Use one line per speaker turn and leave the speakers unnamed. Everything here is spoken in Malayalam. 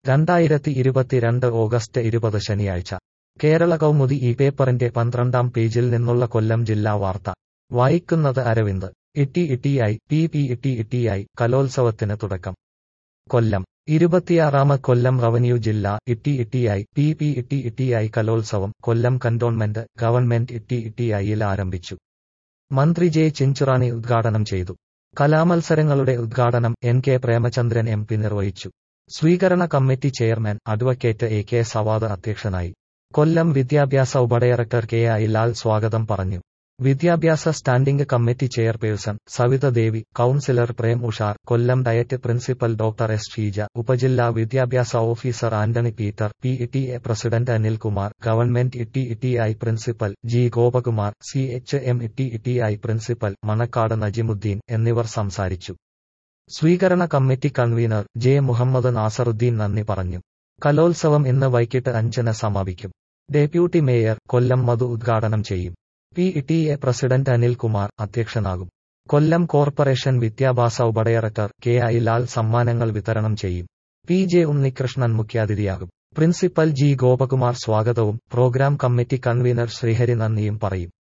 രണ്ടായിരത്തി ഇരുപത്തിരണ്ട് ഓഗസ്റ്റ് ഇരുപത് ശനിയാഴ്ച കേരള കൗമുദി ഈ പേപ്പറിന്റെ പന്ത്രണ്ടാം പേജിൽ നിന്നുള്ള കൊല്ലം ജില്ലാ വാർത്ത വായിക്കുന്നത് അരവിന്ദ് ഇട്ടി ഇട്ടിയായി പി പി ഇട്ടി ഇട്ടിയായി കലോത്സവത്തിന് തുടക്കം കൊല്ലം ഇരുപത്തിയാറാമ കൊല്ലം റവന്യൂ ജില്ലാ ഇട്ടി ഇട്ടിയായി പി പി ഇട്ടി ഇട്ടിയായി കലോത്സവം കൊല്ലം കന്റോൺമെന്റ് ഗവൺമെന്റ് ഇട്ടി ഇട്ടിയായിൽ ആരംഭിച്ചു മന്ത്രി ജെ ചിഞ്ചുറാണി ഉദ്ഘാടനം ചെയ്തു കലാമത്സരങ്ങളുടെ ഉദ്ഘാടനം N K Premachandran M P നിർവഹിച്ചു സ്വീകരണ committee chairman advocate A K Savad അധ്യക്ഷനായി കൊല്ലം വിദ്യാഭ്യാസ ഉപഡയറക്ടർ കെ ഐ ലാൽ സ്വാഗതം പറഞ്ഞു വിദ്യാഭ്യാസ standing committee chairperson Savitha Devi councillor Prem Ushar Kollam DIET principal doctor S Sheeja ഉപജില്ലാ വിദ്യാഭ്യാസ officer Antony Peter P E A president Anilkumar government ഇട്ടി ഇട്ടിഐ principal G Gopakumar C H M ഇട്ടി ഇട്ടിഐ പ്രിൻസിപ്പൽ മണക്കാട് നജിമുദ്ദീൻ എന്നിവർ സംസാരിച്ചു സ്വീകരണ committee convener J Muhammad Nasaruddeen നന്ദി പറഞ്ഞു കലോത്സവം ഇന്ന് വൈകിട്ട് അഞ്ചിന് സമാപിക്കും ഡെപ്യൂട്ടി മേയർ കൊല്ലം മധു ഉദ്ഘാടനം ചെയ്യും P T A president Anilkumar അധ്യക്ഷനാകും കൊല്ലം കോർപ്പറേഷൻ വിദ്യാഭ്യാസ ഉപഡയറക്ടർ കെ ഐ ലാൽ സമ്മാനങ്ങൾ വിതരണം ചെയ്യും പി ജെ ഉണ്ണികൃഷ്ണൻ മുഖ്യാതിഥിയാകും പ്രിൻസിപ്പൽ ജി ഗോപകുമാർ സ്വാഗതവും പ്രോഗ്രാം കമ്മിറ്റി കൺവീനർ ശ്രീഹരി നന്ദിയും പറയും